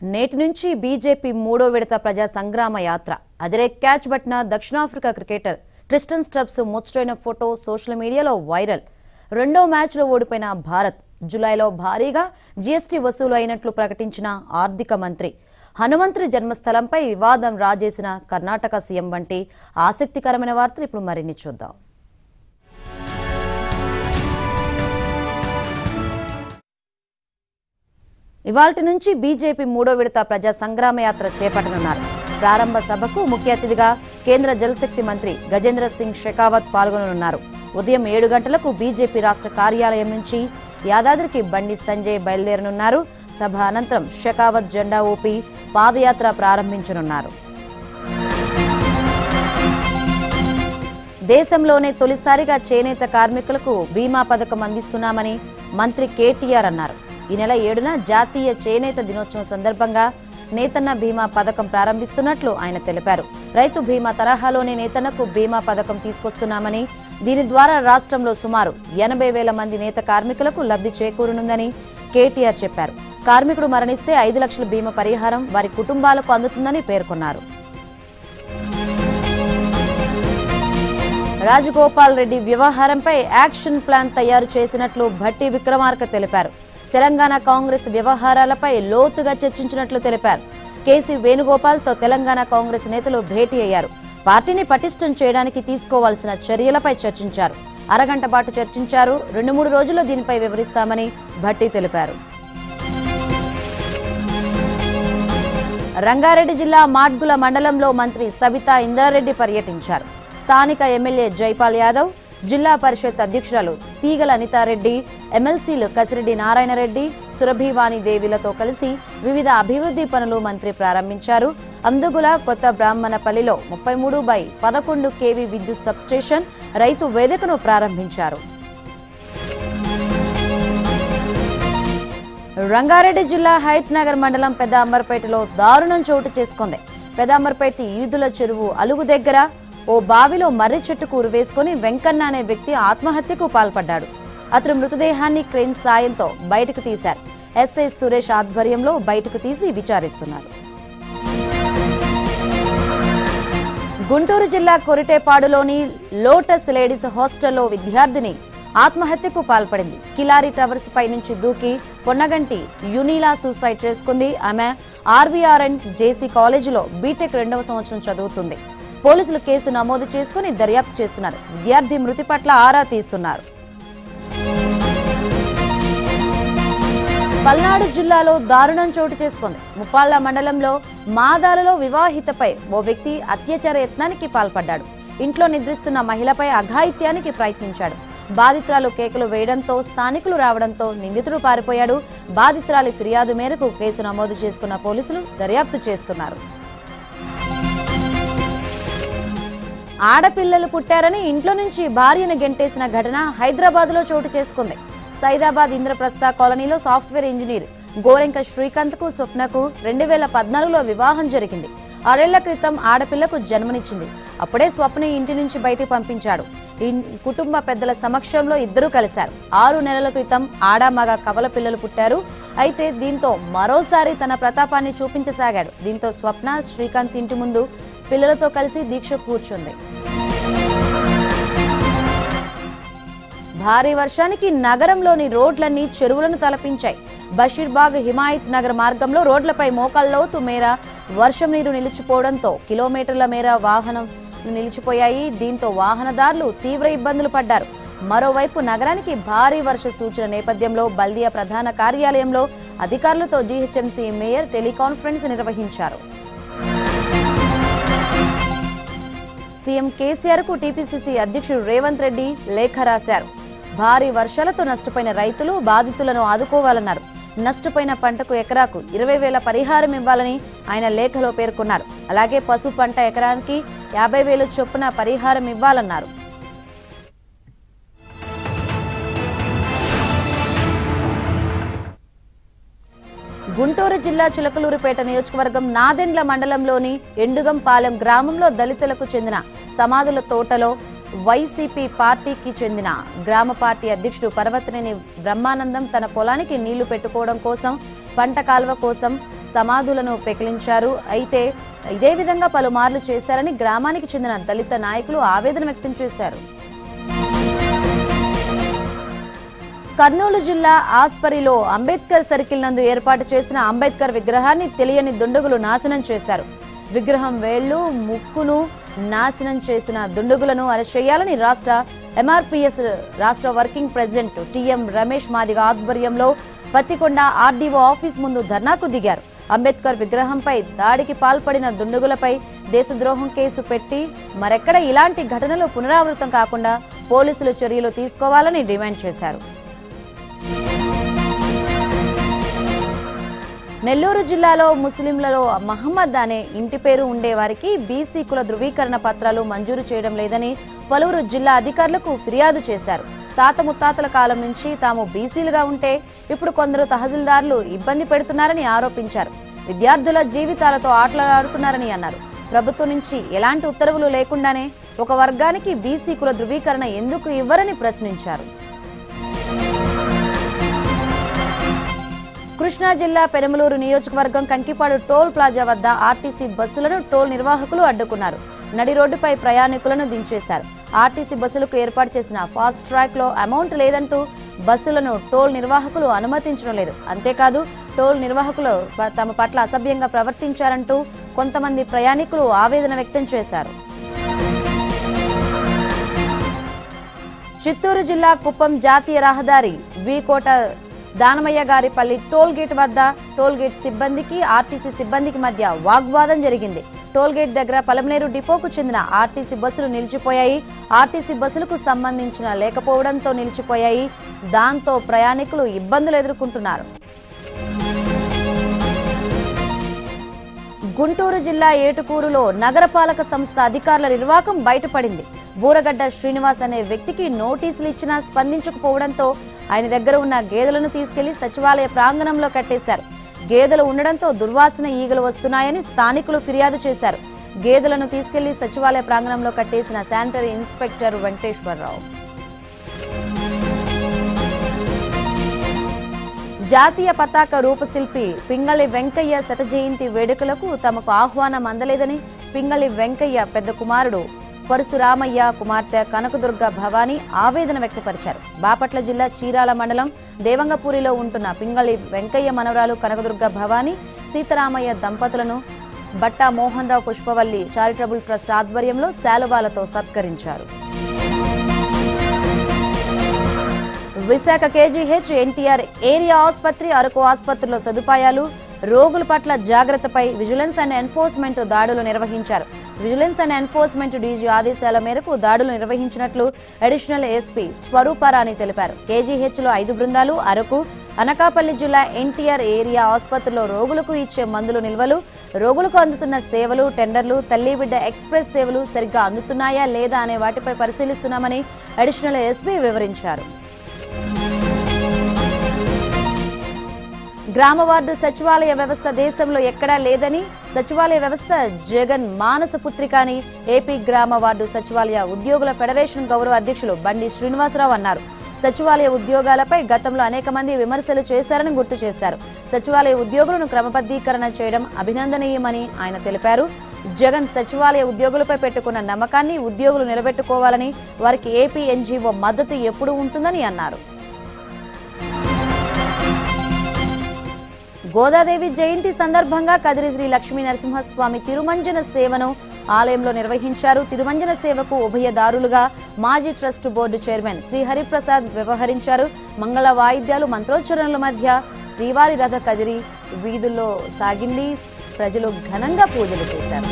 నేటి నుంచి బీజేపీ మూడో విడత ప్రజా సంగ్రామ యాత్ర అదిరే క్యాచ్ పట్టిన దక్షిణాఫ్రికా క్రికెటర్ ట్రిస్టన్ స్టబ్స్ ముచ్చటైన ఫోటో సోషల్ మీడియాలో వైరల్ రెండో మ్యాచ్లో ఓడిపోయిన భారత్ జులైలో భారీగా జీఎస్టీ వసూలు అయినట్లు ప్రకటించిన ఆర్థిక మంత్రి హనుమంతుడి జన్మస్థలంపై వివాదం రాజేసిన కర్ణాటక సీఎం వంటి ఆసక్తికరమైన వార్తలు ఇప్పుడు మరిన్ని చూద్దాం ఇవాల్టి నుంచి బీజేపీ మూడో విడత ప్రజా సంగ్రామ యాత్ర చేపట్టనున్నారు ప్రారంభ సభకు ముఖ్య అతిథిగా కేంద్ర జలశక్తి మంత్రి గజేంద్ర సింగ్ షెకావత్ పాల్గొననున్నారు ఉదయం ఏడు గంటలకు బీజేపీ రాష్ట్ర కార్యాలయం నుంచి యాదాద్రికి బండి సంజయ్ బయలుదేరనున్నారు సభ అనంతరం షెకావత్ జెండా ఊపి పాదయాత్ర ప్రారంభించనున్నారు దేశంలోనే తొలిసారిగా చేనేత కార్మికులకు బీమా పథకం అందిస్తున్నామని మంత్రి కేటీఆర్ అన్నారు ఈ నెల ఏడున జాతీయ చేనేత దినోత్సవం సందర్భంగా నేతన్న బీమా పథకం ప్రారంభిస్తున్నట్లు ఆయన తెలిపారు రైతు బీమా తరహాలోనే నేతన్నకు బీమా పథకం తీసుకొస్తున్నామని దీని ద్వారా రాష్ట్రంలో సుమారు ఎనభై వేల మంది నేత కార్మికులకు లబ్ధి చేకూరనుందని కేటీఆర్ చెప్పారు కార్మికుడు మరణిస్తే ఐదు లక్షల బీమా పరిహారం వారి కుటుంబాలకు అందుతుందని పేర్కొన్నారు రాజగోపాల్ రెడ్డి వ్యవహారంపై యాక్షన్ ప్లాన్ తయారు చేసినట్లు భట్టి విక్రమార్క తెలిపారు తెలంగాణ కాంగ్రెస్ వ్యవహారాలపై లోతుగా చర్చించినట్లు తెలిపారు కేసీ వేణుగోపాల్తో తెలంగాణ కాంగ్రెస్ నేతలు భేటీ అయ్యారు పార్టీని పటిష్టం చేయడానికి తీసుకోవాల్సిన చర్యలపై చర్చించారు అరగంట పాటు చర్చించారు రెండు మూడు రోజుల్లో దీనిపై వివరిస్తామని భట్టి తెలిపారు రంగారెడ్డి జిల్లా మాడ్గుల మండలంలో మంత్రి సబితా ఇంద్రారెడ్డి పర్యటించారు స్థానిక ఎమ్మెల్యే జైపాల్ యాదవ్ జిల్లా పరిషత్ అధ్యక్షురాలు తీగల అనితారెడ్డి ఎమ్మెల్సీలు కసిరెడ్డి నారాయణరెడ్డి సురభివాణి దేవిలతో కలిసి వివిధ అభివృద్ధి పనులు మంత్రి ప్రారంభించారు అందుగుల కొత్త బ్రాహ్మణపల్లిలో ముప్పై మూడు బై పదకొండు కేవీ విద్యుత్ సబ్స్టేషన్ రైతు వేదికను ప్రారంభించారు రంగారెడ్డి జిల్లా హైత్ నగర్ మండలం పెద్ద అంబర్పేటలో దారుణం చోటు చేసుకుంది పెద్ద అంబర్పేట ఈదుల చెరువు అలుగు దగ్గర ఓ బావిలో మర్రి చెట్టుకు ఉరివేసుకుని వెంకన్న అనే వ్యక్తి ఆత్మహత్యకు పాల్పడ్డాడు అతను మృతదేహాన్ని క్రెయిన్ సాయంతో బయటకు తీశారు ఎస్ఐ సురేష్ ఆధ్వర్యంలో బయటకు తీసి విచారిస్తున్నారు గుంటూరు జిల్లా కొరిటేపాడులోని లోటస్ లేడీస్ హాస్టల్లో విద్యార్థిని ఆత్మహత్యకు పాల్పడింది కిలారి టవర్స్ పై నుంచి దూకి పొన్నగంటి యునీలా సూసైడ్ చేసుకుంది ఆమె ఆర్వీఆర్ఎన్ జేసీ కాలేజీలో బీటెక్ రెండవ సంవత్సరం చదువుతుంది పోలీసులు కేసు నమోదు చేసుకుని దర్యాప్తు చేస్తున్నారు విద్యార్థి మృతి పట్ల ఆరా తీస్తున్నారు పల్నాడు జిల్లాలో దారుణం చోటు చేసుకుంది ముప్పాళ్ల మండలంలో మాదాలలో వివాహితపై ఓ వ్యక్తి అత్యాచార యత్నానికి పాల్పడ్డాడు ఇంట్లో నిద్రిస్తున్న మహిళపై అఘాయిత్యానికి ప్రయత్నించాడు బాధితురాలు కేకలు వేయడంతో స్థానికులు రావడంతో నిందితుడు పారిపోయాడు బాధితురాలి ఫిర్యాదు మేరకు కేసు నమోదు చేసుకున్న పోలీసులు దర్యాప్తు చేస్తున్నారు ఆడపిల్లలు పుట్టారని ఇంట్లో నుంచి భార్యను గెంటేసిన ఘటన హైదరాబాద్లో చోటు చేసుకుంది సైదాబాద్ ఇంద్రప్రస్థ కాలనీలో సాఫ్ట్వేర్ ఇంజనీర్ గోరెంక శ్రీకాంత్కు స్వప్నకు రెండు వేల పద్నాలుగులో వివాహం జరిగింది ఆరేళ్ల క్రితం ఆడపిల్లకు జన్మనిచ్చింది అప్పుడే స్వప్న ఇంటి నుంచి బయటకు పంపించాడు ఈ కుటుంబ పెద్దల సమక్షంలో ఇద్దరూ కలిశారు ఆరు నెలల క్రితం ఆడ మగ కవల పిల్లలు పుట్టారు అయితే దీంతో మరోసారి తన ప్రతాపాన్ని చూపించసాగాడు దీంతో స్వప్న శ్రీకాంత్ ఇంటి ముందు పిల్లలతో కలిసి దీక్ష కూర్చుంది భారీ వర్షానికి నగరంలోని రోడ్లన్నీ చెరువులను తలపించాయి బషీర్బాగ్ హిమాయత్ నగర్ మార్గంలో రోడ్లపై మోకాల్లోతు మేర వర్షం నీరు నిలిచిపోవడంతో కిలోమీటర్ల మేర వాహనం నిలిచిపోయాయి దీంతో వాహనదారులు తీవ్ర ఇబ్బందులు పడ్డారు మరోవైపు నగరానికి భారీ వర్ష సూచన నేపథ్యంలో బల్దియా ప్రధాన కార్యాలయంలో అధికారులతో జీహెచ్ఎంసీ మేయర్ టెలికాన్ఫరెన్స్ నిర్వహించారు సీఎం కేసీఆర్ కు టీపీసీసీ అధ్యక్షుడు రేవంత్ రెడ్డి లేఖ రాశారు భారీ వర్షాలతో నష్టపోయిన రైతులు బాధితులను ఆదుకోవాలన్నారు నష్టపోయిన పంటకు ఎకరాకు ఇరవై వేల పరిహారం ఇవ్వాలని ఆయన లేఖలో పేర్కొన్నారు అలాగే పసుపు పంట ఎకరానికి యాభై వేలు చొప్పున పరిహారం ఇవ్వాలన్నారు గుంటూరు జిల్లా చిలకలూరుపేట నియోజకవర్గం నాదెండ్ల మండలంలోని ఎండుగంపాలెం గ్రామంలో దళితులకు చెందిన సమాధుల తోటలో వైసీపీ పార్టీకి చెందిన గ్రామ పార్టీ అధ్యక్షుడు పర్వతనేని బ్రహ్మానందం తన పొలానికి నీళ్లు పెట్టుకోవడం కోసం పంట కాలువ కోసం సమాధులను పెకిలించారు అయితే ఇదే విధంగా పలుమార్లు చేశారని గ్రామానికి చెందిన దళిత నాయకులు ఆవేదన వ్యక్తం చేశారు కర్నూలు జిల్లా ఆస్పరిలో అంబేద్కర్ సర్కిల్ నందు ఏర్పాటు చేసిన అంబేద్కర్ విగ్రహాన్ని తెలియని దుండగులు నాశనం చేశారు విగ్రహం వేళ్లు ముక్కును నాశనం చేసిన దుండగులను అరెస్ట్ చేయాలని రాష్ట్ర ఎంఆర్పిఎస్ రాష్ట్ర working president TM Ramesh Madiga ఆధ్వర్యంలో పత్తికొండ ఆర్డీఓ ఆఫీస్ ముందు ధర్నాకు దిగారు అంబేద్కర్ విగ్రహంపై దాడికి పాల్పడిన దుండగులపై దేశద్రోహం కేసు పెట్టి మరెక్కడ ఇలాంటి ఘటనలు పునరావృతం కాకుండా పోలీసులు చర్యలు తీసుకోవాలని డిమాండ్ చేశారు నెల్లూరు జిల్లాలో ముస్లింలలో మహమ్మద్ అనే ఇంటి పేరు ఉండేవారికి బీసీ కుల ధృవీకరణ పత్రాలు మంజూరు చేయడం లేదని పలువురు జిల్లా అధికారులకు ఫిర్యాదు చేశారు తాత ముత్తాతల కాలం నుంచి తాము బీసీలుగా ఉంటే ఇప్పుడు కొందరు తహసీల్దార్లు ఇబ్బంది పెడుతున్నారని ఆరోపించారు విద్యార్థుల జీవితాలతో ఆటలాడుతున్నారని అన్నారు ప్రభుత్వం నుంచి ఎలాంటి ఉత్తర్వులు లేకుండానే ఒక వర్గానికి బీసీ కుల ధృవీకరణ ఎందుకు ఇవ్వరని ప్రశ్నించారు కృష్ణా జిల్లా పెనమలూరు నియోజకవర్గం కంకిపాడు టోల్ ప్లాజా వద్ద ఆర్టీసీ బస్సులను టోల్ నిర్వాహకులు అడ్డుకున్నారు నడి రోడ్డుపై ప్రయాణికులను దించేశారు ఆర్టీసీ బస్సులకు ఏర్పాటు చేసిన ఫాస్ట్ ట్రాక్ లో అమౌంట్ లేదంటూ బస్సులను టోల్ నిర్వాహకులు అనుమతించడం లేదు అంతేకాదు టోల్ నిర్వాహకులు ప- తమ పట్ల అసభ్యంగా ప్రవర్తించారంటూ కొంతమంది ప్రయాణికులు ఆవేదన వ్యక్తం చేశారు చిత్తూరు జిల్లా కుప్పం జాతీయ రహదారి వీకోట దానమయ్య గారిపల్లి టోల్ గేట్ వద్ద టోల్ గేట్ సిబ్బందికి ఆర్టీసీ సిబ్బందికి మధ్య వాగ్వాదం జరిగింది టోల్ గేట్ దగ్గర పలమనేరు డిపోకు చెందిన ఆర్టీసీ బస్సులు నిలిచిపోయాయి ఆర్టీసీ బస్సులకు సంబంధించిన లేకపోవడంతో నిలిచిపోయాయి దాంతో ప్రయాణికులు ఇబ్బందులు ఎదుర్కొంటున్నారు గుంటూరు జిల్లా ఏటుకూరులో నగరపాలక సంస్థ అధికారుల నిర్వాకం బయటపడింది బూరగడ్డ శ్రీనివాస్ అనే వ్యక్తికి నోటీసులు ఇచ్చినా స్పందించకపోవడంతో ఆయన దగ్గర ఉన్న గేదెలను తీసుకెళ్లి సచివాలయ ప్రాంగణంలో కట్టేశారు గేదెలు ఉండడంతో దుర్వాసన ఈగలు వస్తున్నాయని స్థానికులు ఫిర్యాదు చేశారు గేదెలను తీసుకెళ్లి సచివాలయ ప్రాంగణంలో కట్టేసిన శానిటరీ ఇన్స్పెక్టర్ వెంకటేశ్వరరావు జాతీయ పతాక రూపశిల్పి పింగళి వెంకయ్య శత జయంతి వేడుకలకు తమకు ఆహ్వానం అందలేదని పింగళి వెంకయ్య పెద్ద కుమారుడు పరశురామయ్య కుమార్తె కనకదుర్గ భవానీ ఆవేదన వ్యక్తపరిచారు బాపట్ల జిల్లా చీరాల మండలం దేవంగపూరిలో ఉంటున్న పింగళి వెంకయ్య మనవరాలు కనకదుర్గ భవానీ సీతారామయ్య దంపతులను బట్టా మోహన్ రావు పుష్పవల్లి చారిటబుల్ ట్రస్ట్ ఆధ్వర్యంలో శాలువాలతో సత్కరించారు విశాఖ కేజీహెచ్ ఎన్టీఆర్ ఏరియా ఆసుపత్రి అరకు ఆసుపత్రిలో సదుపాయాలు రోగుల పట్ల జాగ్రత్తపై విజిలెన్స్ అండ్ ఎన్ఫోర్స్మెంట్ దాడులు నిర్వహించారు విజిలెన్స్ అండ్ ఎన్ఫోర్స్మెంట్ డీజీ ఆదేశాల మేరకు దాడులు నిర్వహించినట్లు అడిషనల్ ఎస్పీ స్వరూపారాణి తెలిపారు కేజీహెచ్ లో ఐదు బృందాలు అరకు అనకాపల్లి జిల్లా ఎన్టీఆర్ ఏరియా ఆసుపత్రిలో రోగులకు ఇచ్చే మందులు నిల్వలు రోగులకు అందుతున్న సేవలు టెండర్లు తల్లి బిడ్డ ఎక్స్ప్రెస్ సేవలు సరిగ్గా అందుతున్నాయా లేదా అనే వాటిపై పరిశీలిస్తున్నామని అడిషనల్ ఎస్పీ వివరించారు గ్రామ వార్డు సచివాలయ వ్యవస్థ దేశంలో ఎక్కడా లేదని సచివాలయ వ్యవస్థ జగన్ మానస పుత్రిక అని ఏపీ గ్రామ వార్డు సచివాలయ ఉద్యోగుల ఫెడరేషన్ గౌరవ అధ్యక్షులు బండి శ్రీనివాసరావు అన్నారు సచివాలయ ఉద్యోగాలపై గతంలో అనేక మంది విమర్శలు చేశారని గుర్తు చేశారు సచివాలయ ఉద్యోగులను క్రమబద్ధీకరణ చేయడం అభినందనీయమని ఆయన తెలిపారు జగన్ సచివాలయ ఉద్యోగులపై పెట్టుకున్న నమ్మకాన్ని ఉద్యోగులు నిలబెట్టుకోవాలని వారికి ఏపీ ఎన్జీఓ మద్దతు ఎప్పుడూ ఉంటుందని అన్నారు గోదాదేవి జయంతి సందర్భంగా కదిరి శ్రీ లక్ష్మీ నరసింహస్వామి తిరుమంజన సేవను ఆలయంలో నిర్వహించారు తిరుమంజన సేవకు ఉభయదారులుగా మాజీ trust board chairman Shri Hariprasad వ్యవహరించారు మంగళ వాయిద్యాలు మంత్రోచ్చరణల మధ్య శ్రీవారి రథ కదిరి వీధుల్లో సాగింది ప్రజలు ఘనంగా పూజలు చేశారు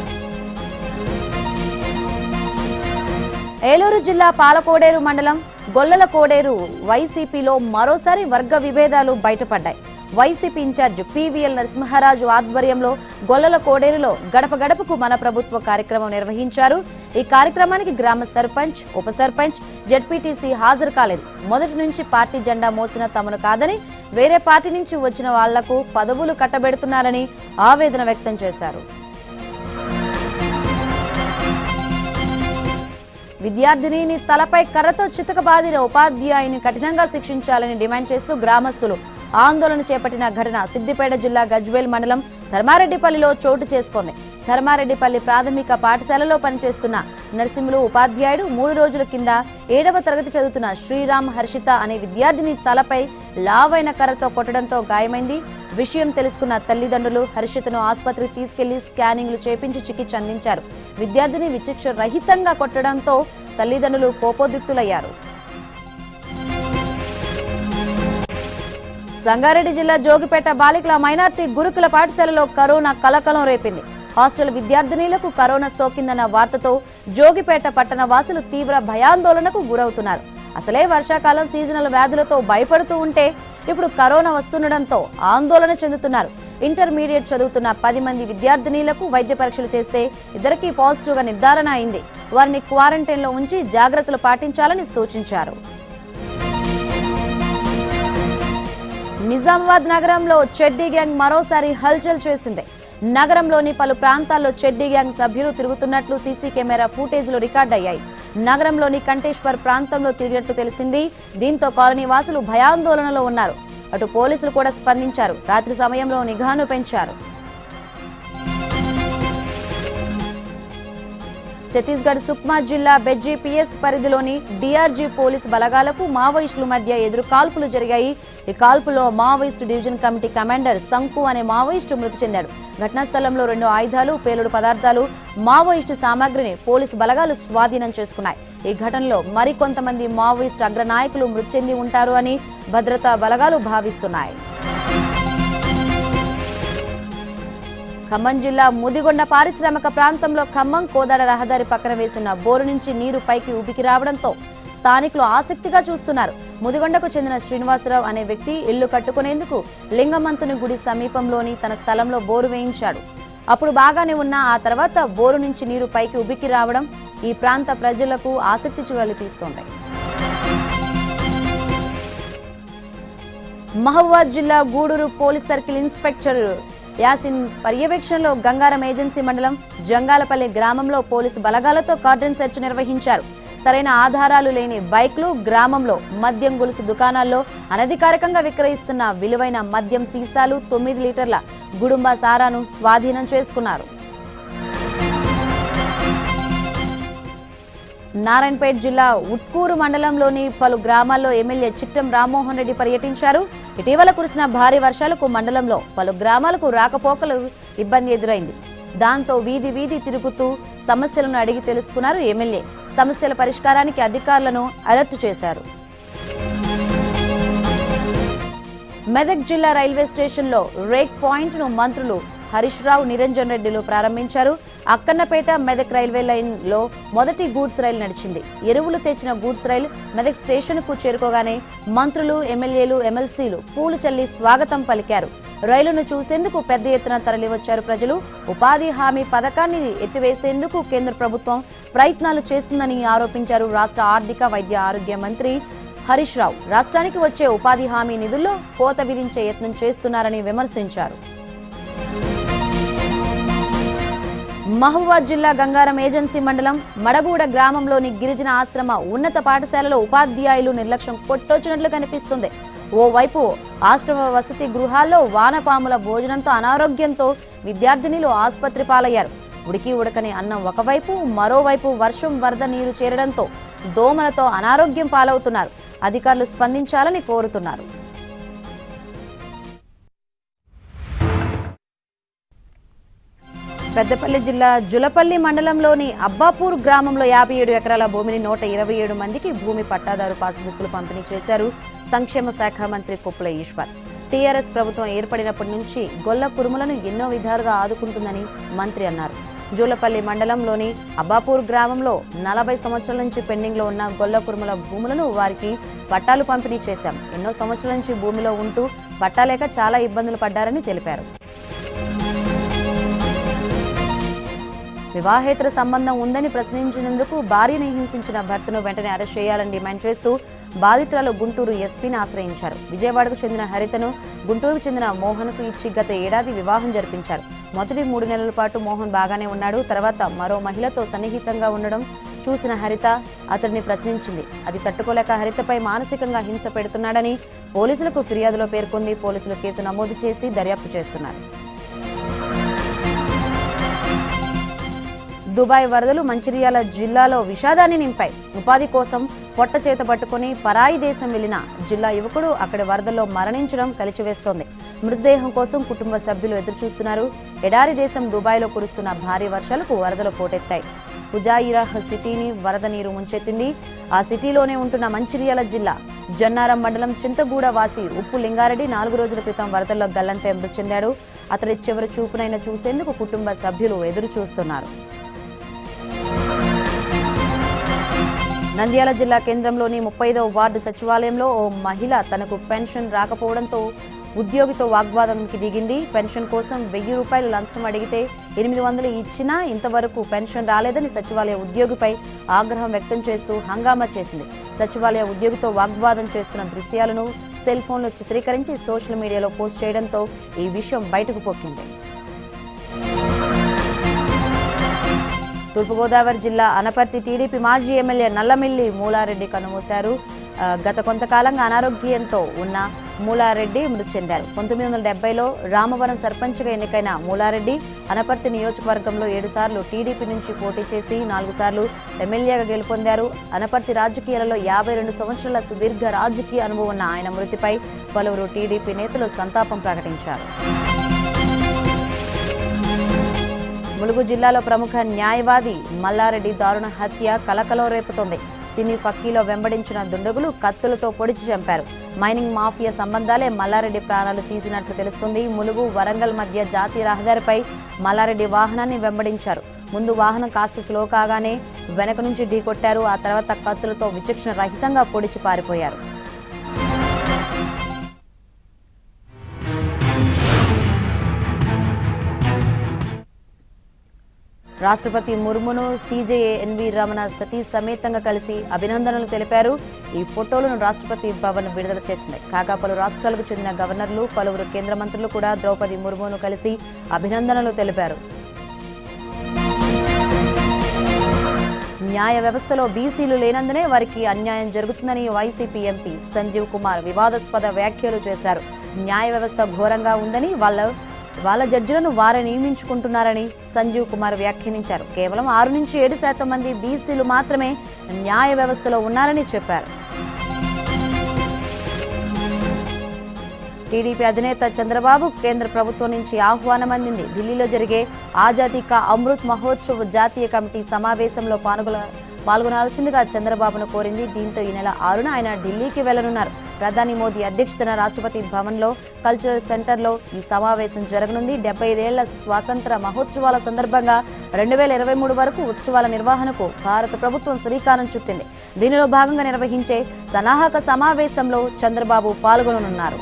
ఏలూరు జిల్లా పాలకోడేరు మండలం గొల్లల కోడేరు వైసీపీలో మరోసారి వర్గ విభేదాలు బయటపడ్డాయి వైసీపీ ఇన్ఛార్జ్ పివిఎల్ నరసింహరాజు ఆధ్వర్యంలో గొల్లల కోడేరులో గడప గడపకు మన ప్రభుత్వ కార్యక్రమం నిర్వహించారు ఈ కార్యక్రమానికి గ్రామ సర్పంచ్ ఉప సర్పంచ్ జడ్పీటీసీ హాజరు కాలేదు మొదటి నుంచి పార్టీ జెండా మోసిన తమను కాదని వేరే పార్టీ నుంచి వచ్చిన వాళ్లకు పదవులు కట్టబెడుతున్నారని ఆవేదన వ్యక్తం చేశారు విద్యార్థినిని తలపై కర్రతో చితకబాదిన ఉపాధ్యాయుని కఠినంగా శిక్షించాలని డిమాండ్ చేస్తూ గ్రామస్తులు ఆందోళన చేపట్టిన ఘటన సిద్దిపేట జిల్లా గజ్వేల్ మండలం ధర్మారెడ్డిపల్లిలో చోటు చేసుకుంది ధర్మారెడ్డిపల్లి ప్రాథమిక పాఠశాలలో పనిచేస్తున్న నరసింహులు ఉపాధ్యాయుడు మూడు రోజుల కింద ఏడవ తరగతి చదువుతున్న శ్రీరామ్ హర్షిత అనే విద్యార్థిని తలపై లావైన కర్రతో కొట్టడంతో గాయమైంది విషయం తెలుసుకున్న తల్లిదండ్రులు హర్షితను ఆసుపత్రికి తీసుకెళ్లి స్కానింగ్లు చేపించి చికిత్స అందించారు విద్యార్థిని విచక్ష రహితంగా కొట్టడంతో తల్లిదండ్రులు కోపోద్రిక్తులయ్యారు సంగారెడ్డి జిల్లా జోగిపేట బాలికల మైనార్టీ గురుకుల పాఠశాలలో కరోనా కలకలం రేపింది హాస్టల్ విద్యార్థినీలకు కరోనా సోకిందన్న వార్తతో జోగిపేట పట్టణ వాసులు తీవ్ర భయాందోళనకు గురవుతున్నారు అసలే వర్షాకాలం సీజనల్ వ్యాధులతో భయపడుతూ ఉంటే ఇప్పుడు కరోనా వస్తుండడంతో ఆందోళన చెందుతున్నారు ఇంటర్మీడియట్ చదువుతున్న పది మంది విద్యార్థినీలకు వైద్య పరీక్షలు చేస్తే ఇద్దరికీ పాజిటివ్గా నిర్ధారణ అయింది వారిని క్వారంటైన్లో ఉంచి జాగ్రత్తలు పాటించాలని సూచించారు నిజామాబాద్ నగరంలో చెడ్డీ గ్యాంగ్ మరోసారి హల్చల్ చేసింది నగరంలోని పలు ప్రాంతాల్లో చెడ్డీ గ్యాంగ్ సభ్యులు తిరుగుతున్నట్లు సీసీ కెమెరా ఫుటేజ్లు రికార్డయ్యాయి నగరంలోని కంటేశ్వర్ ప్రాంతంలో తిరిగినట్లు తెలిసింది దీంతో కాలనీ వాసులు భయాందోళనలో ఉన్నారు అటు పోలీసులు కూడా స్పందించారు రాత్రి సమయంలో నిఘాను పెంచారు ఛత్తీస్గఢ్ సుక్మా జిల్లా బెజ్జీ పిఎస్ పరిధిలోని డిఆర్జీ పోలీస్ బలగాలకు మావోయిస్టుల మధ్య ఎదురు కాల్పులు జరిగాయి ఈ కాల్పులో మావోయిస్టు డివిజన్ కమిటీ కమాండర్ సంకు అనే మావోయిస్టు మృతి చెందాడు ఘటనా స్థలంలో రెండు ఆయుధాలు పేలుడు పదార్థాలు మావోయిస్టు సామాగ్రిని పోలీసు బలగాలు స్వాధీనం చేసుకున్నాయి ఈ ఘటనలో మరికొంతమంది మావోయిస్టు అగ్రనాయకులు మృతి చెంది ఉంటారు అని భద్రతా బలగాలు భావిస్తున్నాయి ఖమ్మం జిల్లా ముదిగొండ పారిశ్రామిక ప్రాంతంలో ఖమ్మం కోదాడ రహదారి పక్కన వేసిన బోరు నుంచి నీరు పైకి ఉబికి రావడంతో స్థానికులు ఆసక్తిగా చూస్తున్నారు ముదిగొండకు చెందిన శ్రీనివాసరావు అనే వ్యక్తి ఇల్లు కట్టుకునేందుకు లింగమంతుని గుడి సమీపంలోని తన స్థలంలో బోరు వేయించాడు అప్పుడు బాగానే ఉన్న ఆ తర్వాత బోరు నుంచి నీరు పైకి ఉబికి రావడం ఈ ప్రాంత ప్రజలకు ఆసక్తి కల్పిస్తోంది మహబూబాద్ జిల్లా Gudur police circle inspector Yasin పర్యవేక్షణలో గంగారం ఏజెన్సీ మండలం జంగాలపల్లి గ్రామంలో పోలీసు బలగాలతో కార్డన్ సెర్చ్ నిర్వహించారు సరైన ఆధారాలు లేని బైక్లు గ్రామంలో మద్యం గొలుసు దుకాణాల్లో అనధికారికంగా విక్రయిస్తున్న విలువైన మద్యం సీసాలు తొమ్మిది లీటర్ల గుడుంబ సారాను స్వాధీనం చేసుకున్నారు నారాయణపేట జిల్లా ఉట్కూరు మండలంలోని పలు గ్రామాల్లో ఎమ్మెల్యే చిట్టం రామ్మోహన్ రెడ్డి పర్యటించారు ఇటీవల కురిసిన భారీ వర్షాలకు మండలంలో పలు గ్రామాలకు రాకపోకలు ఇబ్బంది ఎదురైంది దాంతో వీధి వీధి తిరుగుతూ సమస్యలను అడిగి తెలుసుకున్నారు ఎమ్మెల్యే సమస్యల పరిష్కారానికి అధికారులను అలర్ట్ చేశారు మెదక్ జిల్లా రైల్వే స్టేషన్లో రేక్ పాయింట్ ను మంత్రులు హరీష్ రావు నిరంజన్ రెడ్డిలు ప్రారంభించారు అక్కన్నపేట మెదక్ రైల్వే లైన్ లో మొదటి గూడ్స్ రైలు నడిచింది ఎరువులు తెచ్చిన గూడ్స్ రైలు మెదక్ స్టేషన్ కు చేరుకోగానే మంత్రులు ఎమ్మెల్యేలు ఎమ్మెల్సీలు పూలు చల్లి స్వాగతం పలికారు రైలును చూసేందుకు పెద్ద ఎత్తున తరలివచ్చారు ప్రజలు ఉపాధి హామీ పథకాన్ని ఎత్తివేసేందుకు కేంద్ర ప్రభుత్వం ప్రయత్నాలు చేస్తుందని ఆరోపించారు రాష్ట్ర ఆర్థిక వైద్య ఆరోగ్య మంత్రి హరీష్ రావు రాష్ట్రానికి వచ్చే ఉపాధి హామీ నిధుల్లో కోత విధించే యత్నం చేస్తున్నారని విమర్శించారు మహబూబాద్ జిల్లా గంగారం ఏజెన్సీ మండలం మడగూడ గ్రామంలోని గిరిజన ఆశ్రమ ఉన్నత పాఠశాలలో ఉపాధ్యాయులు నిర్లక్ష్యం కొట్టొచ్చినట్లు కనిపిస్తుంది ఓవైపు ఆశ్రమ వసతి గృహాల్లో వానపాముల భోజనంతో అనారోగ్యంతో విద్యార్థినిలు ఆసుపత్రి పాలయ్యారు ఉడికి ఉడకని అన్నం ఒకవైపు మరోవైపు వర్షం వరద నీరు చేరడంతో దోమలతో అనారోగ్యం పాలవుతున్నారు అధికారులు స్పందించాలని కోరుతున్నారు పెద్దపల్లి జిల్లా జులపల్లి మండలంలోని అబ్బాపూర్ గ్రామంలో యాభై ఏడు ఎకరాల భూమిని నూట ఇరవై ఏడు మందికి భూమి పట్టాదారు పాస్బుక్లు పంపిణీ చేశారు సంక్షేమ శాఖ మంత్రి కొప్పుల ఈశ్వర్ టీఆర్ఎస్ ప్రభుత్వం ఏర్పడినప్పటి నుంచి గొల్ల కురుములను ఎన్నో విధాలుగా ఆదుకుంటుందని మంత్రి అన్నారు జూలపల్లి మండలంలోని అబ్బాపూర్ గ్రామంలో నలభై సంవత్సరాల నుంచి పెండింగ్లో ఉన్న గొల్ల కురుముల భూములను వారికి పట్టాలు పంపిణీ చేశాం ఎన్నో సంవత్సరాల నుంచి భూమిలో ఉంటూ పట్టాలేక చాలా ఇబ్బందులు పడ్డారని తెలిపారు వివాహేతర సంబంధం ఉందని ప్రశ్నించినందుకు భార్యను హింసించిన భర్తను వెంటనే అరెస్ట్ చేయాలని డిమాండ్ చేస్తూ బాధితురాలు గుంటూరు ఎస్పీని ఆశ్రయించారు విజయవాడకు చెందిన హరితను గుంటూరుకు చెందిన మోహన్కు ఇచ్చి గత ఏడాది వివాహం జరిపించారు మొదటి మూడు నెలల పాటు మోహన్ బాగానే ఉన్నాడు తర్వాత మరో మహిళతో సన్నిహితంగా ఉండడం చూసిన హరిత అతడిని ప్రశ్నించింది అది తట్టుకోలేక హరితపై మానసికంగా హింస పెడుతున్నాడని పోలీసులకు ఫిర్యాదులో పేర్కొంది పోలీసులు కేసు నమోదు చేసి దర్యాప్తు చేస్తున్నారు దుబాయ్ వరదలు మంచిర్యాల జిల్లాలో విషాదాన్ని నింపాయి ఉపాధి కోసం పొట్ట చేత పట్టుకుని పరాయి దేశం వెళ్లిన జిల్లా యువకుడు అక్కడి వరదల్లో మరణించడం కలిచివేస్తోంది మృతదేహం కోసం కుటుంబ సభ్యులు ఎదురుచూస్తున్నారు ఎడారి దేశం దుబాయ్లో కురుస్తున్న భారీ వర్షాలకు వరదలు పోటెత్తాయి హుజాయిరాహ్ సిటీని వరద నీరు ముంచెత్తింది ఆ సిటీలోనే ఉంటున్న మంచిర్యాల జిల్లా జన్నారం మండలం చింతగూడ వాసి ఉప్పు లింగారెడ్డి నాలుగు రోజుల క్రితం వరదల్లో గల్లంతే మృతి చెందాడు అతడి చివరి చూపునైనా చూసేందుకు కుటుంబ సభ్యులు ఎదురు చూస్తున్నారు నంద్యాల జిల్లా కేంద్రంలోని ముప్పైదో వార్డు సచివాలయంలో ఓ మహిళ తనకు పెన్షన్ రాకపోవడంతో ఉద్యోగితో వాగ్వాదానికి దిగింది పెన్షన్ కోసం వెయ్యి రూపాయలు లంచం అడిగితే ఎనిమిది వందలు ఇచ్చినా ఇంతవరకు పెన్షన్ రాలేదని సచివాలయ ఉద్యోగిపై ఆగ్రహం వ్యక్తం చేస్తూ హంగామా చేసింది సచివాలయ ఉద్యోగితో వాగ్వాదం చేస్తున్న దృశ్యాలను సెల్ ఫోన్లో చిత్రీకరించి సోషల్ మీడియాలో పోస్ట్ చేయడంతో ఈ విషయం బయటకు పొక్కింది తూర్పుగోదావరి జిల్లా అనపర్తి టీడీపీ మాజీ ఎమ్మెల్యే నల్లమిల్లి మూలారెడ్డి కనుమూశారు ఆ, గత కొంతకాలంగా అనారోగ్యంతో ఉన్న మూలారెడ్డి మృతి చెందారు పంతొమ్మిది వందల డెబ్బైలో రామవరం సర్పంచ్గా ఎన్నికైన మూలారెడ్డి అనపర్తి నియోజకవర్గంలో ఏడు సార్లు టీడీపీ నుంచి పోటీ చేసి నాలుగు సార్లు ఎమ్మెల్యేగా గెలుపొందారు అనపర్తి రాజకీయాలలో యాభై రెండు సంవత్సరాల సుదీర్ఘ రాజకీయ అనుభవం ఉన్న ఆయన మృతిపై పలువురు టీడీపీ నేతలు సంతాపం ప్రకటించారు ములుగు జిల్లాలో ప్రముఖ న్యాయవాది మల్లారెడ్డి దారుణ హత్య కలకలం రేపుతోంది సినీ ఫక్కీలో వెంబడించిన దుండగులు కత్తులతో పొడిచి చంపారు మైనింగ్ మాఫియా సంబంధాలే మల్లారెడ్డి ప్రాణాలు తీసినట్లు తెలుస్తుంది ములుగు వరంగల్ మధ్య జాతీయ రహదారిపై మల్లారెడ్డి వాహనాన్ని వెంబడించారు ముందు వాహనం కాస్త స్లో కాగానే వెనక నుంచి ఢీకొట్టారు ఆ తర్వాత కత్తులతో విచక్షణ రహితంగా పొడిచి పారిపోయారు రాష్ట్రపతి ముర్మును సీజేఏ ఎన్వి రమణ సతీష్ సమేతంగా కలిసి అభినందనలు తెలిపారు ఈ ఫోటోలను రాష్ట్రపతి భవన్ విడుదల చేసింది కాగా పలు రాష్ట్రాలకు చెందిన గవర్నర్లు పలువురు కేంద్ర మంత్రులు కూడా ద్రౌపది ముర్మును కలిసి అభినందనలు తెలిపారు న్యాయ వ్యవస్థలో బీసీలు లేనందునే వారికి అన్యాయం జరుగుతుందని వైసీపీ ఎంపీ సంజీవ్ కుమార్ వివాదాస్పద వ్యాఖ్యలు చేశారు న్యాయ వ్యవస్థ ఘోరంగా ఉందని వాళ్ళ వాళ్ళ జడ్జిలను వారే నియమించుకుంటున్నారని సంజీవ్ కుమార్ వ్యాఖ్యానించారు కేవలం ఆరు నుంచి ఏడు శాతం మంది బీసీలు మాత్రమే న్యాయ వ్యవస్థలో ఉన్నారని చెప్పారు టీడీపీ అధినేత చంద్రబాబు కేంద్ర ప్రభుత్వం నుంచి ఆహ్వానం అందింది ఢిల్లీలో జరిగే ఆజాదీ కా అమృత్ మహోత్సవ్ జాతీయ కమిటీ సమావేశంలో పాల్గొన పాల్గొనాల్సిందిగా చంద్రబాబును కోరింది దీంతో ఈ నెల ఆరున ఆయన ఢిల్లీకి వెళ్లనున్నారు ప్రధాని మోదీ అధ్యక్షతన రాష్ట్రపతి భవన్లో కల్చరల్ సెంటర్లో ఈ సమావేశం జరగనుంది డెబ్బై ఐదేళ్ల స్వాతంత్ర మహోత్సవాల సందర్భంగా రెండు వేల ఇరవై మూడు వరకు ఉత్సవాల నిర్వహణకు భారత ప్రభుత్వం శ్రీకారం చుట్టింది దీనిలో భాగంగా నిర్వహించే సన్నాహక సమావేశంలో చంద్రబాబు పాల్గొననున్నారు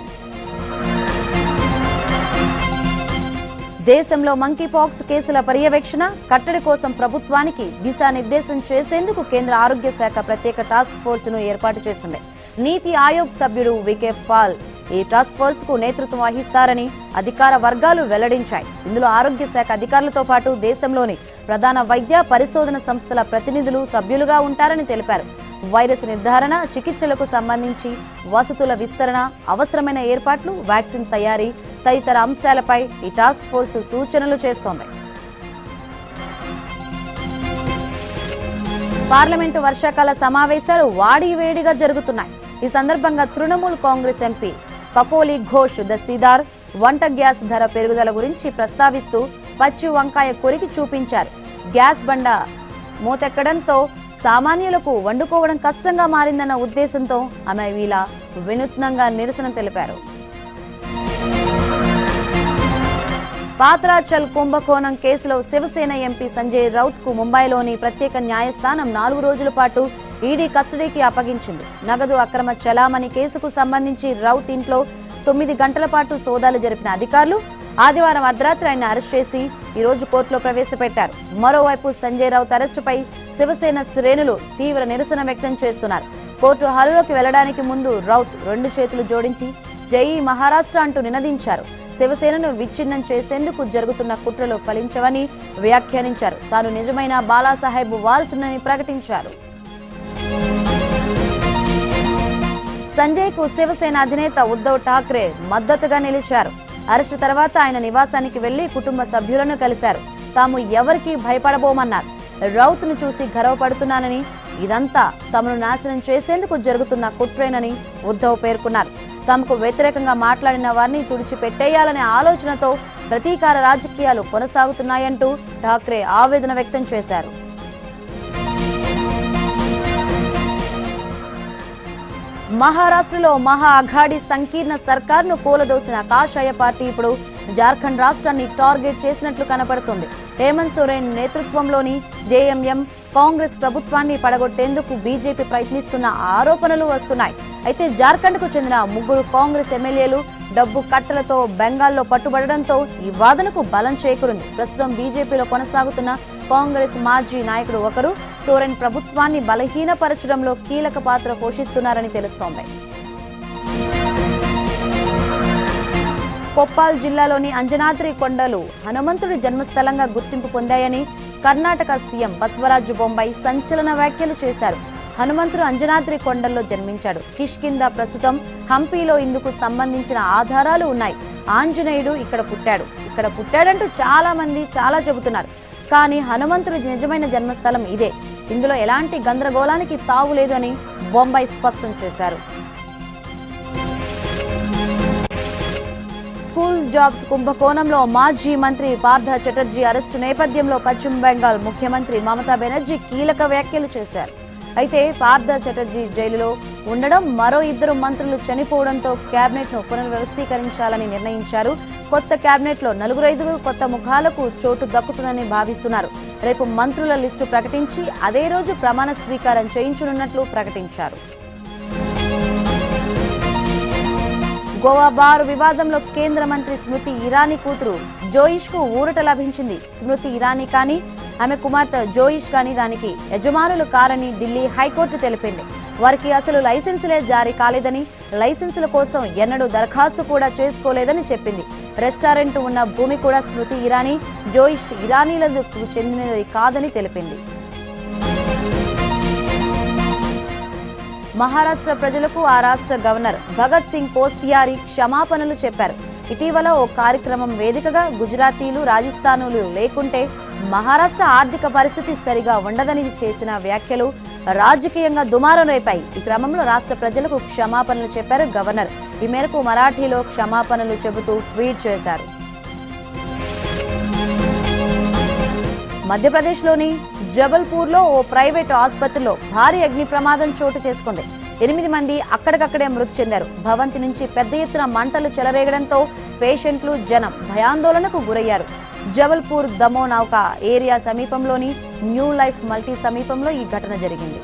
దేశంలో మంకీపాక్స్ కేసుల పర్యవేక్షణ కట్టడి కోసం ప్రభుత్వానికి దిశానిర్దేశం చేసేందుకు కేంద్ర ఆరోగ్య శాఖ ప్రత్యేక టాస్క్ ఫోర్స్ ను ఏర్పాటు చేసింది నీతి ఆయోగ్ సభ్యుడు వికే పాల్ ఈ టాస్క్ ఫోర్స్ కు నేతృత్వం వహిస్తారని అధికార వర్గాలు వెల్లడించాయి ఇందులో ఆరోగ్య శాఖ అధికారులతో పాటు దేశంలోని ప్రధాన వైద్య పరిశోధన సంస్థల ప్రతినిధులు సభ్యులుగా ఉంటారని తెలిపారు వైరస్ నిర్ధారణ చికిత్సలకు సంబంధించి వసతుల విస్తరణ అవసరమైన ఏర్పాట్లు వ్యాక్సిన్ తయారీ తదితర అంశాలపై ఈ టాస్క్ ఫోర్స్ సూచనలు చేస్తోంది పార్లమెంటు వర్షాకాల సమావేశాలు వాడివేడిగా జరుగుతున్నాయి ఈ సందర్భంగా తృణమూల్ కాంగ్రెస్ ఎంపీ కకోలి ఘోష్ దస్తీదార్ వంట గ్యాస్ ధర పెరుగుదల గురించి ప్రస్తావిస్తూ పచ్చి వంకాయ కొరికి చూపించారు గ్యాస్ బండ మూతెక్కడంతో సామాన్యులకు వండుకోవడం కష్టంగా మారిందన్న ఉద్దేశంతో ఆమె ఇలా వినూత్నంగా నిరసన తెలిపారు పాత్రాచల్ కుంభకోణం కేసులో శివసేన ఎంపీ సంజయ్ రౌత్ కు ముంబైలోని ప్రత్యేక న్యాయస్థానం నాలుగు రోజుల పాటు ఈడీ కస్టడీకి అప్పగించింది నగదు అక్రమ చలామణి కేసుకు సంబంధించి రౌత్ ఇంట్లో తొమ్మిది గంటల పాటు సోదాలు జరిపిన అధికారులు ఆదివారం అర్ధరాత్రి ఆయన అరెస్ట్ చేసి ఈ రోజు కోర్టులో ప్రవేశపెట్టారు మరోవైపు సంజయ్ రౌత్ అరెస్టుపై శివసేన శ్రేణులు తీవ్ర నిరసన వ్యక్తం చేస్తున్నారు కోర్టు హాలులోకి వెళ్లడానికి ముందు రౌత్ రెండు చేతులు జోడించి జై మహారాష్ట్ర అంటూ నినదించారు శివసేనను విచ్ఛిన్నం చేసేందుకు జరుగుతున్న కుట్రలు ఫలించవని వ్యాఖ్యానించారు తాను నిజమైన బాలాసాహెబ్ వారసునని ప్రకటించారు సంజయ్ కు శివసేన అధినేత ఉద్ధవ్ ఠాక్రే మద్దతుగా నిలిచారు అరెస్టు తర్వాత ఆయన నివాసానికి వెళ్లి కుటుంబ సభ్యులను కలిశారు తాము ఎవరికీ భయపడబోమన్నారు రౌత్ ను చూసి గర్వపడుతున్నానని ఇదంతా తమను నాశనం చేసేందుకు జరుగుతున్న కుట్రేనని ఉద్ధవ్ పేర్కొన్నారు తమకు వ్యతిరేకంగా మాట్లాడిన వారిని తుడిచిపెట్టేయాలనే ఆలోచనతో ప్రతీకార రాజకీయాలు కొనసాగుతున్నాయంటూ ఠాక్రే ఆవేదన వ్యక్తం చేశారు మహారాష్ట్రలో మహా అఘాడి సంకీర్ణ సర్కార్ను కూలదోసిన కాషాయ పార్టీ ఇప్పుడు జార్ఖండ్ రాష్ట్రాన్ని టార్గెట్ చేసినట్లు కనపడుతుంది హేమంత్ సోరెన్ నేతృత్వంలోని జేఎంఎం కాంగ్రెస్ ప్రభుత్వాన్ని పడగొట్టేందుకు బీజేపీ ప్రయత్నిస్తున్న ఆరోపణలు వస్తున్నాయి అయితే జార్ఖండ్కు చెందిన ముగ్గురు కాంగ్రెస్ ఎమ్మెల్యేలు డబ్బు కట్టలతో బెంగాల్లో పట్టుబడడంతో ఈ వాదనకు బలం చేకూరింది ప్రస్తుతం బీజేపీలో కొనసాగుతున్న కాంగ్రెస్ మాజీ నాయకుడు ఒకరు సోరెన్ ప్రభుత్వాన్ని బలహీనపరచడంలో కీలక పాత్ర పోషిస్తున్నారని తెలుస్తోంది కొప్పాల్ జిల్లాలోని అంజనాద్రి కొండలు హనుమంతుడి జన్మస్థలంగా గుర్తింపు పొందాయని కర్ణాటక సీఎం బసవరాజు బొంబాయి సంచలన వ్యాఖ్యలు చేశారు హనుమంతుడు అంజనాద్రి కొండల్లో జన్మించాడు కిష్కింద ప్రస్తుతం హంపీలో ఇందుకు సంబంధించిన ఆధారాలు ఉన్నాయి ఆంజనేయుడు ఇక్కడ పుట్టాడు ఇక్కడ పుట్టాడంటూ చాలా మంది చాలా చెబుతున్నారు కానీ హనుమంతుడి నిజమైన జన్మస్థలం ఇదే ఇందులో ఎలాంటి గందరగోళానికి తావు లేదు అని బొంబాయి స్పష్టం చేశారు స్కూల్ జాబ్స్ కుంభకోణంలో మాజీ మంత్రి పార్థ చటర్జీ అరెస్టు నేపథ్యంలో పశ్చిమ బెంగాల్ ముఖ్యమంత్రి మమతా బెనర్జీ కీలక వ్యాఖ్యలు చేశారు అయితే పార్థ చటర్జీ జైలులో ఉండడం మరో ఇద్దరు మంత్రులు చనిపోవడంతో కేబినెట్ ను పునర్వ్యవస్థీకరించాలని నిర్ణయించారు కొత్త కేబినెట్ లో నలుగురు ఐదుగురు కొత్త ముఖాలకు చోటు దక్కుతుందని భావిస్తున్నారు రేపు మంత్రుల లిస్టు ప్రకటించి అదే రోజు ప్రమాణ స్వీకారం చేయించనున్నట్లు ప్రకటించారు గోవా బారు వివాదంలో కేంద్ర మంత్రి స్మృతి ఇరానీ కూతురు జోయిష్ కు ఊరట లభించింది స్మృతి ఇరానీ కానీ ఆమె కుమార్తె జోయిష్ కానీ దానికి యజమానులు కారని ఢిల్లీ హైకోర్టు తెలిపింది వారికి అసలు లైసెన్సులే జారీ కాలేదని లైసెన్సుల కోసం ఎన్నడూ దరఖాస్తు కూడా చేసుకోలేదని చెప్పింది రెస్టారెంట్ ఉన్న భూమి కూడా స్మృతి ఇరానీ జోయిష్ ఇరానీలకు చెందినది కాదని తెలిపింది మహారాష్ట్ర ప్రజలకు ఆ రాష్ట్ర గవర్నర్ భగత్ సింగ్ కోసియారి క్షమాపణలు చెప్పారు ఇటీవల ఓ కార్యక్రమం వేదికగా గుజరాతీలు రాజస్థానులు లేకుంటే మహారాష్ట్ర ఆర్థిక పరిస్థితి సరిగా ఉండదని చేసిన వ్యాఖ్యలు రాజకీయంగా దుమారం రేపాయి ఈ క్రమంలో రాష్ట్ర ప్రజలకు క్షమాపణలు చెప్పారు గవర్నర్ ఈ మేరకు మరాఠీలో క్షమాపణలు చెబుతూ ట్వీట్ చేశారు మధ్యప్రదేశ్లోని జబల్పూర్లో ఓ ప్రైవేట్ ఆసుపత్రిలో భారీ అగ్ని ప్రమాదం చోటు చేసుకుంది ఎనిమిది మంది అక్కడికక్కడే మృతి చెందారు భవంతి నుంచి పెద్ద ఎత్తున మంటలు చెలరేగడంతో పేషెంట్లు జనం భయాందోళనకు గురయ్యారు జబల్పూర్ దమో నౌక ఏరియా సమీపంలోని న్యూ లైఫ్ మల్టీ సమీపంలో ఈ ఘటన జరిగింది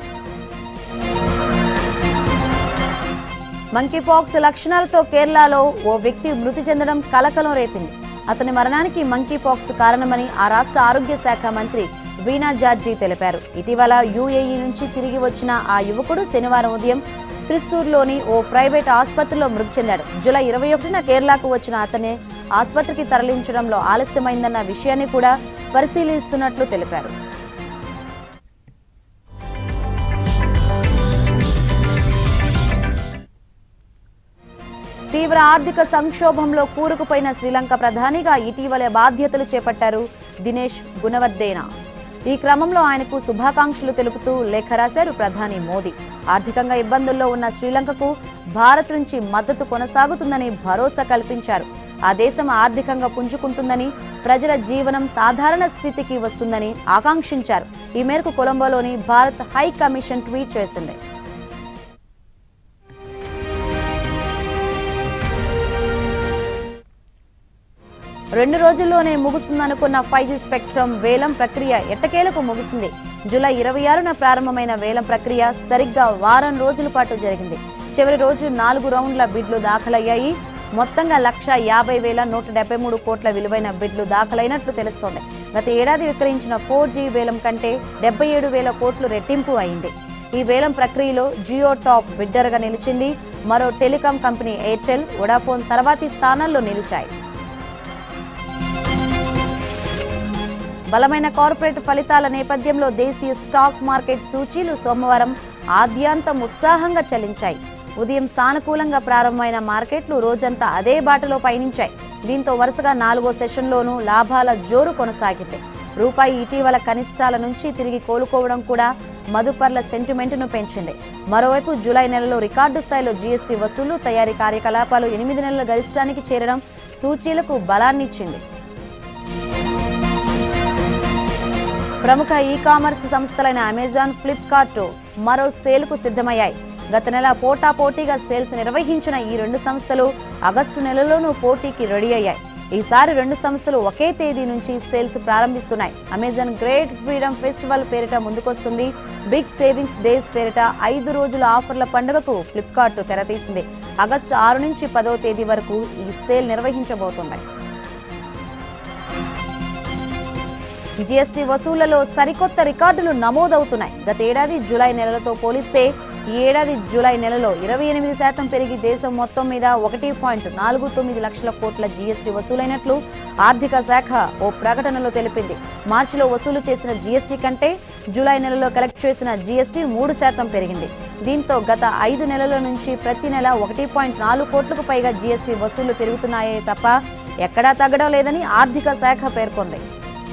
మంకీపాక్స్ లక్షణాలతో కేరళలో ఓ వ్యక్తి మృతి చెందడం కలకలం రేపింది అతని మరణానికి మంకీపాక్స్ కారణమని ఆ రాష్ట్ర ఆరోగ్య శాఖ మంత్రి వీణా జార్జీ తెలిపారు ఇటీవల యూఏఈ నుంచి తిరిగి వచ్చిన ఆ యువకుడు శనివారం ఉదయం త్రిశూర్లోని ఓ ప్రైవేట్ ఆసుపత్రిలో మృతి చెందాడు జూలై ఇరవై ఒకటిన కేరళకు వచ్చిన అతనే ఆసుపత్రికి తరలించడంలో ఆలస్యమైందన్న విషయాన్ని కూడా పరిశీలిస్తున్నట్లు తెలిపారు తీవ్ర ఆర్థిక సంక్షోభంలో కూరుకుపోయిన శ్రీలంక ప్రధానిగా ఇటీవలే బాధ్యతలు చేపట్టారు దినేష్ గుణవర్దేనా ఈ క్రమంలో ఆయనకు శుభాకాంక్షలు తెలుపుతూ లేఖ రాశారు ప్రధాని మోదీ ఆర్థికంగా ఇబ్బందుల్లో ఉన్న శ్రీలంకకు భారత్ నుంచి మద్దతు కొనసాగుతుందని భరోసా కల్పించారు ఆ దేశం ఆర్థికంగా పుంజుకుంటుందని ప్రజల జీవనం సాధారణ స్థితికి వస్తుందని ఆకాంక్షించారు ఈ మేరకు కొలంబోలోని భారత్ హై కమిషన్ ట్వీట్ చేసింది రెండు రోజుల్లోనే ముగుస్తుందనుకున్న ఫైవ్ జీ స్పెక్ట్రమ్ వేలం ప్రక్రియ ఎట్టకేలకు ముగిసింది జూలై ఇరవై ఆరున ప్రారంభమైన వేలం ప్రక్రియ సరిగ్గా వారం రోజుల పాటు జరిగింది చివరి రోజు నాలుగు రౌండ్ల బిడ్లు దాఖలయ్యాయి మొత్తంగా లక్ష యాభై వేల నూట డెబ్బై మూడు కోట్ల విలువైన బిడ్లు దాఖలైనట్లు తెలుస్తోంది గత ఏడాది విక్రయించిన ఫోర్ జీ వేలం కంటే డెబ్బై ఏడు వేల కోట్లు రెట్టింపు అయింది ఈ వేలం ప్రక్రియలో జియో టాప్ బిడ్డర్గా నిలిచింది మరో టెలికాం కంపెనీ ఎయిర్టెల్ వొడాఫోన్ తర్వాతి స్థానాల్లో నిలిచాయి బలమైన కార్పొరేట్ ఫలితాల నేపథ్యంలో దేశీయ స్టాక్ మార్కెట్ సూచీలు సోమవారం ఆద్యాంతం ఉత్సాహంగా చెల్లించాయి ఉదయం సానుకూలంగా ప్రారంభమైన మార్కెట్లు రోజంతా అదే బాటలో పయనించాయి దీంతో వరుసగా నాలుగో సెషన్లోనూ లాభాల జోరు కొనసాగింది రూపాయి ఇటీవల కనిష్టాల నుంచి తిరిగి కోలుకోవడం కూడా మదుపర్ల సెంటిమెంట్ను పెంచింది మరోవైపు జూలై నెలలో రికార్డు స్థాయిలో జీఎస్టీ వసూలు తయారీ కార్యకలాపాలు ఎనిమిది నెలల గరిష్టానికి చేరడం సూచీలకు బలాన్నిచ్చింది ప్రముఖ ఈ కామర్స్ సంస్థలైన అమెజాన్ ఫ్లిప్కార్ట్ మరో సేల్కు సిద్ధమయ్యాయి గత నెల పోటాపోటీగా సేల్స్ నిర్వహించిన ఈ రెండు సంస్థలు ఆగస్టు నెలలోనూ పోటీకి రెడీ అయ్యాయి ఈసారి రెండు సంస్థలు ఒకే తేదీ నుంచి సేల్స్ ప్రారంభిస్తున్నాయి అమెజాన్ గ్రేట్ ఫ్రీడమ్ ఫెస్టివల్ పేరిట ముందుకొస్తుంది బిగ్ సేవింగ్స్ డేస్ పేరిట ఐదు రోజుల ఆఫర్ల పండుగకు ఫ్లిప్కార్ట్ తెరతీసింది ఆగస్టు ఆరు నుంచి పదో తేదీ వరకు ఈ సేల్ నిర్వహించబోతోంది జీఎస్టీ వసూళ్లలో సరికొత్త రికార్డులు నమోదవుతున్నాయి గత ఏడాది జూలై నెలలతో పోలిస్తే ఈ ఏడాది జూలై నెలలో ఇరవై ఎనిమిది శాతం పెరిగి దేశం మొత్తం మీద ఒకటి పాయింట్ నాలుగు తొమ్మిది లక్షల కోట్ల జీఎస్టీ వసూలైనట్లు ఆర్థిక శాఖ ఓ ప్రకటనలో తెలిపింది మార్చిలో వసూలు చేసిన జీఎస్టీ కంటే జూలై నెలలో కలెక్ట్ చేసిన జీఎస్టీ మూడు శాతం పెరిగింది దీంతో గత ఐదు నెలల నుంచి ప్రతి నెల ఒకటి పాయింట్ నాలుగు కోట్లకు పైగా జీఎస్టీ వసూళ్లు పెరుగుతున్నాయే తప్ప ఎక్కడా తగ్గడం లేదని ఆర్థిక శాఖ పేర్కొంది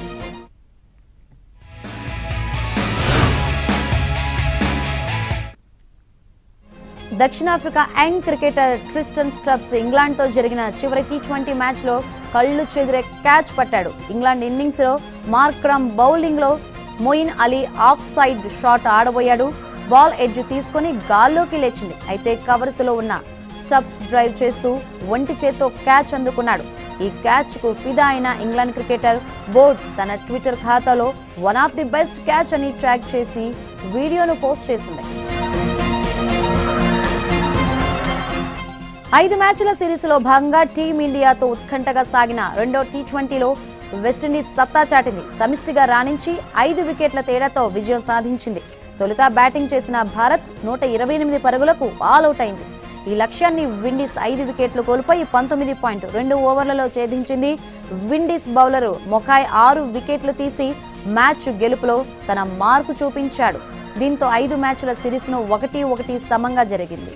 దక్షిణాఫ్రికా యంగ్ క్రికెటర్ ట్రిస్టన్ స్టబ్స్ ఇంగ్లాండ్తో జరిగిన చివరి టీ ట్వంటీ మ్యాచ్లో కళ్ళు చెదిరే క్యాచ్ పట్టాడు ఇంగ్లాండ్ ఇన్నింగ్స్లో మార్క్రమ్ బౌలింగ్లో Moeen Ali off side shot ఆడబోయాడు బాల్ ఎడ్జ్ తీసుకొని గాల్లోకి లేచింది అయితే కవర్స్లో ఉన్న స్టబ్స్ డ్రైవ్ చేస్తూ ఒంటి చేత్తో క్యాచ్ అందుకున్నాడు ఈ క్యాచ్ కు ఫిదా అయిన ఇంగ్లాండ్ క్రికెటర్ బోర్డ్ తన ట్విట్టర్ ఖాతాలో one of the best catch అని ట్రాక్ చేసి వీడియోను పోస్ట్ చేసింది ఐదు మ్యాచ్ల సిరీస్లో భాగంగా టీమిండియాతో ఉత్కంఠగా సాగిన రెండో టీ ట్వంటీలో వెస్టిండీస్ సత్తా చాటింది సమిష్టిగా రాణించి ఐదు వికెట్ల తేడాతో విజయం సాధించింది తొలుత బ్యాటింగ్ చేసిన భారత్ నూట ఇరవై ఎనిమిది పరుగులకు ఆల్అవుట్ అయింది ఈ లక్ష్యాన్ని విండీస్ ఐదు వికెట్లు కోల్పోయి పంతొమ్మిది పాయింట్ రెండు ఓవర్లలో ఛేదించింది విండీస్ బౌలరు మొకాయ్ ఆరు వికెట్లు తీసి మ్యాచ్ గెలుపులో తన మార్కు చూపించాడు దీంతో ఐదు మ్యాచ్ల సిరీస్ను ఒకటి ఒకటి సమంగా జరిగింది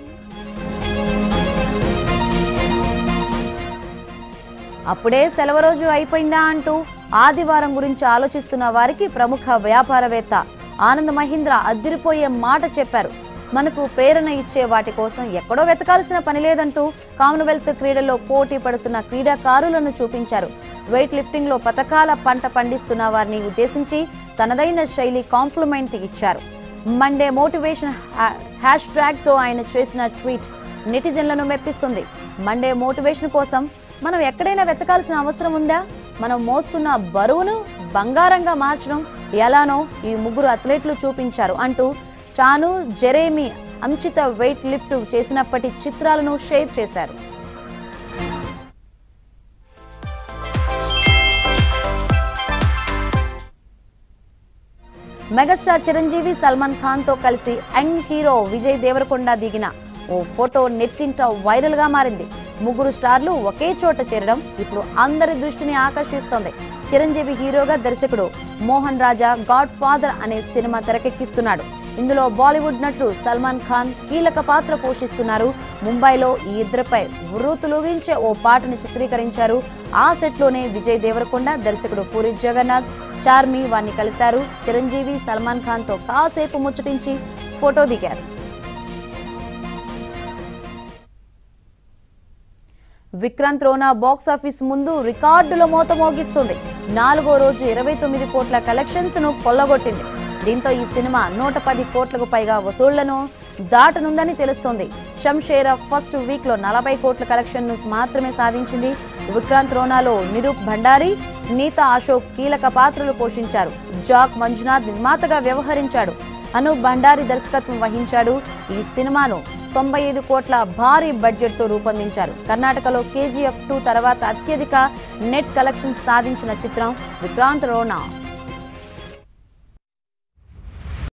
అప్పుడే సెలవు రోజు అయిపోయిందా అంటూ ఆదివారం గురించి ఆలోచిస్తున్న వారికి ప్రముఖ వ్యాపారవేత్త ఆనంద్ మహీంద్ర అద్దిరిపోయే మాట చెప్పారు మనకు ప్రేరణ ఇచ్చే వాటి కోసం ఎక్కడో వెతకాల్సిన పని లేదంటూ కామన్వెల్త్ క్రీడల్లో పోటీ పడుతున్న క్రీడాకారులను చూపించారు వెయిట్ లిఫ్టింగ్ లో పథకాల పంట పండిస్తున్న వారిని ఉద్దేశించి తనదైన శైలి కాంప్లిమెంట్ ఇచ్చారు మండే మోటివేషన్ హ్యాష్ ట్యాగ్ తో ఆయన చేసిన ట్వీట్ నెటిజన్లను మెప్పిస్తుంది మండే మోటివేషన్ కోసం మనం ఎక్కడైనా వెతకాల్సిన అవసరం ఉందా మనం మోస్తున్న బరువును బంగారంగా మార్చడం ఎలానో ఈ ముగ్గురు అథ్లెట్లు చూపించారు అంటూ చాను జెరేమీ అంచిత వెయిట్ లిఫ్ట్ చేసినప్పటి చిత్రాలను షేర్ చేశారు మెగాస్టార్ చిరంజీవి సల్మాన్ ఖాన్ తో కలిసి యంగ్ హీరో విజయ్ దేవరకొండ దిగిన ఓ ఫోటో నెట్టింట వైరల్ గా మారింది ముగ్గురు స్టార్లు ఒకే చోట చేరడం ఇప్పుడు అందరి దృష్టిని ఆకర్షిస్తోంది చిరంజీవి హీరోగా దర్శకుడు మోహన్ రాజా గాడ్ ఫాదర్ అనే సినిమా తెరకెక్కిస్తున్నాడు ఇందులో బాలీవుడ్ నటుడు సల్మాన్ ఖాన్ కీలక పాత్ర పోషిస్తున్నారు ముంబైలో ఈ ఇద్దరిపై ఉర్రూతులూగించే ఓ పాటను చిత్రీకరించారు ఆ సెట్లోనే విజయ్ దేవరకొండ దర్శకుడు పూరి జగన్నాథ్ చార్మి వారిని కలిశారు చిరంజీవి సల్మాన్ ఖాన్ తో కాసేపు ముచ్చటించి ఫోటో దిగారు విక్రాంత్ రోనా బాక్స్ ఆఫీస్ ముందు రికార్డుల మోత మోగిస్తుంది నాలుగో రోజు ఇరవై తొమ్మిది కోట్ల కలెక్షన్స్ ను కొల్లగొట్టింది దీంతో ఈ సినిమా నూట పది కోట్లకు పైగా వసూళ్లను దాటనుందని తెలుస్తోంది షంషేరా ఫస్ట్ వీక్ లో నలభై కోట్ల కలెక్షన్ ను మాత్రమే సాధించింది విక్రాంత్ రోనాలో నిరూప్ భండారి నీతా అశోక్ కీలక పాత్రలు పోషించారు జాక్ మంజునాథ్ నిర్మాతగా వ్యవహరించాడు అనూప్ భండారి దర్శకత్వం వహించాడు ఈ సినిమాను తొంభై ఐదు కోట్ల భారీ బడ్జెట్ తో రూపొందించారు కర్ణాటకలో కేజీఎఫ్ టూ తర్వాత అత్యధిక నెట్ కలెక్షన్స్ సాధించిన చిత్రం విక్రాంత్ రోనా